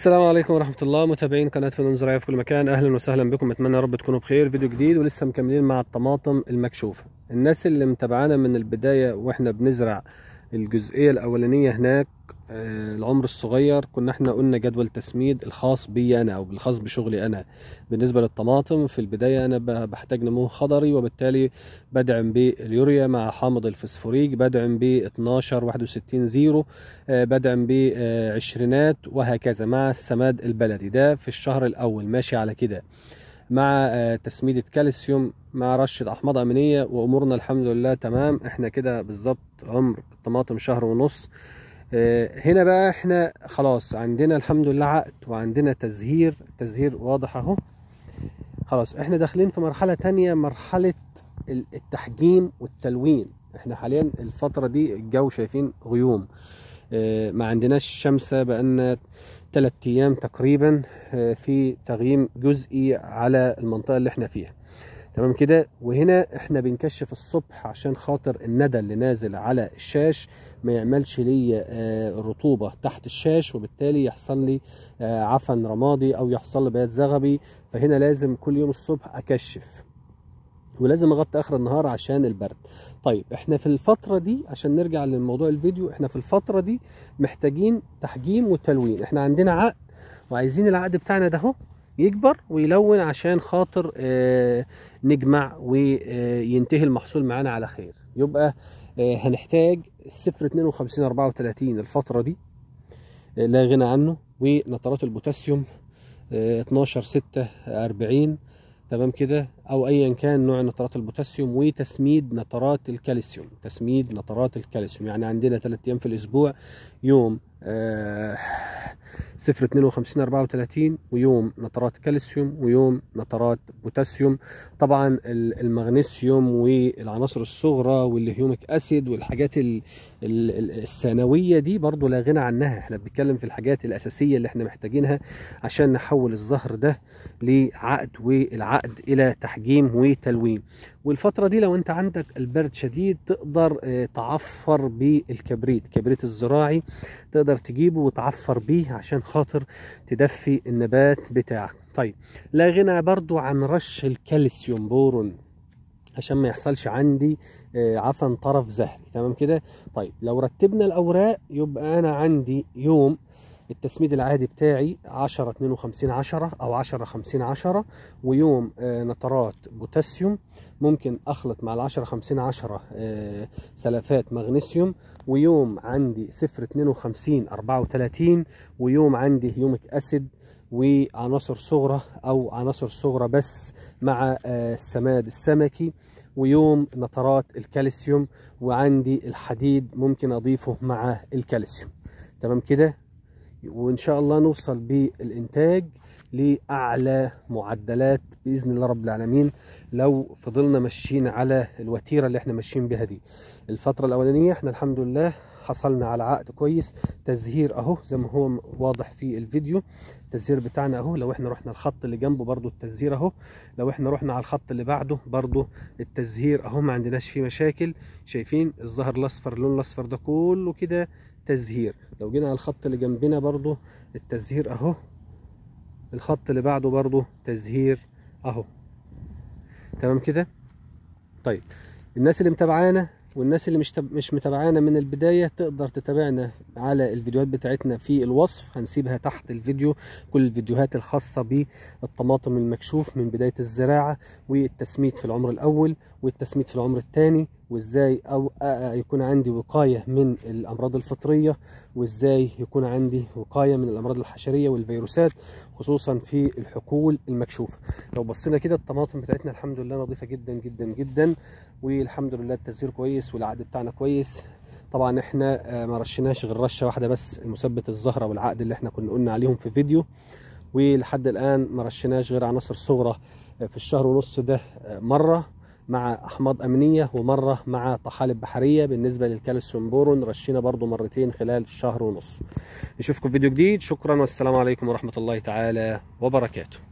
السلام عليكم ورحمة الله متابعين قناة فنون زراعية في كل مكان أهلا وسهلا بكم أتمنى يا رب تكونوا بخير فيديو جديد ولسه مكملين مع الطماطم المكشوفة الناس اللي متابعانا من البداية وإحنا بنزرع الجزئية الأولانية هناك آه، العمر الصغير كنا احنا قلنا جدول تسميد الخاص بي أنا أو الخاص بشغلي أنا بالنسبة للطماطم في البداية أنا ب- بحتاج نمو خضري وبالتالي بدعم باليوريا مع حامض الفسفوريك بدعم ب 12 61 زيرو آه، بدعم بعشرينات وهكذا مع السماد البلدي ده في الشهر الأول ماشي على كده مع آه، تسميدة كالسيوم مع رشة أحماض أمينية وأمورنا الحمد لله تمام احنا كده بالظبط عمر الطماطم شهر ونص آه، هنا بقى احنا خلاص عندنا الحمد لله عقد وعندنا تزهير تزهير واضح اهو خلاص احنا داخلين في مرحلة تانية مرحلة ال- التحجيم والتلوين احنا حاليا الفترة دي الجو شايفين غيوم آه، ما عندناش شمس بقالنا ثلاث ايام تقريبا آه، في تغييم جزئي على المنطقة اللي احنا فيها تمام كده وهنا احنا بنكشف الصبح عشان خاطر الندى اللي نازل على الشاش ما يعملش لي آه، رطوبة تحت الشاش وبالتالي يحصل لي آه، عفن رمادي او يحصل لي بياض زغبي فهنا لازم كل يوم الصبح اكشف ولازم اغطي اخر النهار عشان البرد طيب احنا في الفترة دي عشان نرجع للموضوع الفيديو احنا في الفترة دي محتاجين تحجيم وتلوين احنا عندنا عقد وعايزين العقد بتاعنا ده اهو يكبر ويلون عشان خاطر آه، نجمع وينتهي المحصول معانا على خير يبقى آه، هنحتاج الصفر 52 34 الفترة دي آه، لا غنى عنه ونترات البوتاسيوم آه، 12 6 40 تمام كده او ايا كان نوع نترات البوتاسيوم وتسميد نترات الكالسيوم تسميد نترات الكالسيوم يعني عندنا 3 ايام في الاسبوع يوم آه، صفر 52 34 ويوم نترات كالسيوم ويوم نترات بوتاسيوم طبعا ال- المغنيسيوم والعناصر الصغرى والهيوميك اسيد والحاجات ال- ال- ال- الثانويه دي برضو لا غنى عنها احنا بنتكلم في الحاجات الاساسيه اللي احنا محتاجينها عشان نحول الزهر ده لعقد والعقد الى تحجيم وتلوين والفتره دي لو انت عندك البرد شديد تقدر آه، تعفر بالكبريت كبريت الزراعي تقدر تجيبه وتعفر بيه عشان خاطر تدفي النبات بتاعك طيب لا غنى برضو عن رش الكالسيوم بورون عشان ما يحصلش عندي آه، عفن طرف زهري تمام كده طيب لو رتبنا الاوراق يبقى انا عندي يوم التسميد العادي بتاعي 10 52 10 او 10 50 10 ويوم آه، نترات بوتاسيوم ممكن اخلط مع ال 10 50 10 آه، سلفات مغنيسيوم ويوم عندي صفر 52 34 ويوم عندي هيوميك اسيد وعناصر صغرى او عناصر صغرى بس مع آه، السماد السمكي ويوم نترات الكالسيوم وعندي الحديد ممكن اضيفه مع الكالسيوم تمام كده وان شاء الله نوصل بالانتاج لاعلى معدلات باذن الله رب العالمين لو فضلنا ماشيين على الوتيره اللي احنا ماشيين بها دي الفتره الاولانيه احنا الحمد لله حصلنا على عقد كويس تزهير اهو زي ما هو واضح في الفيديو التزهير بتاعنا اهو لو احنا رحنا الخط اللي جنبه برضو التزهير اهو لو احنا رحنا على الخط اللي بعده برضو التزهير اهو ما عندناش فيه مشاكل شايفين الزهر الاصفر اللون الاصفر ده كله كده تزهير لو جينا على الخط اللي جنبنا برضو التزهير اهو الخط اللي بعده برضو تزهير اهو تمام كده طيب الناس اللي متابعانا والناس اللي مش تب... مش متابعانا من البدايه تقدر تتابعنا على الفيديوهات بتاعتنا في الوصف هنسيبها تحت الفيديو كل الفيديوهات الخاصه بالطماطم المكشوف من بدايه الزراعه والتسميد في العمر الاول والتسميد في العمر الثاني وازاي او آ- آ- يكون عندي وقايه من الامراض الفطريه وازاي يكون عندي وقايه من الامراض الحشريه والفيروسات خصوصا في الحقول المكشوفه لو بصينا كده الطماطم بتاعتنا الحمد لله نظيفه جدا جدا جدا والحمد لله التزهير كويس والعقد بتاعنا كويس طبعا احنا آه، ما رشيناش غير رشه واحده بس المثبت الزهره والعقد اللي احنا كنا قلنا عليهم في فيديو ولحد الان ما رشيناش غير عناصر صغرى آه، في الشهر ونص ده آه، مره مع احماض امينيه ومره مع طحالب بحريه بالنسبه للكالسيوم بورون رشينا برضو مرتين خلال شهر ونص نشوفكم في فيديو جديد شكرا والسلام عليكم ورحمه الله تعالى وبركاته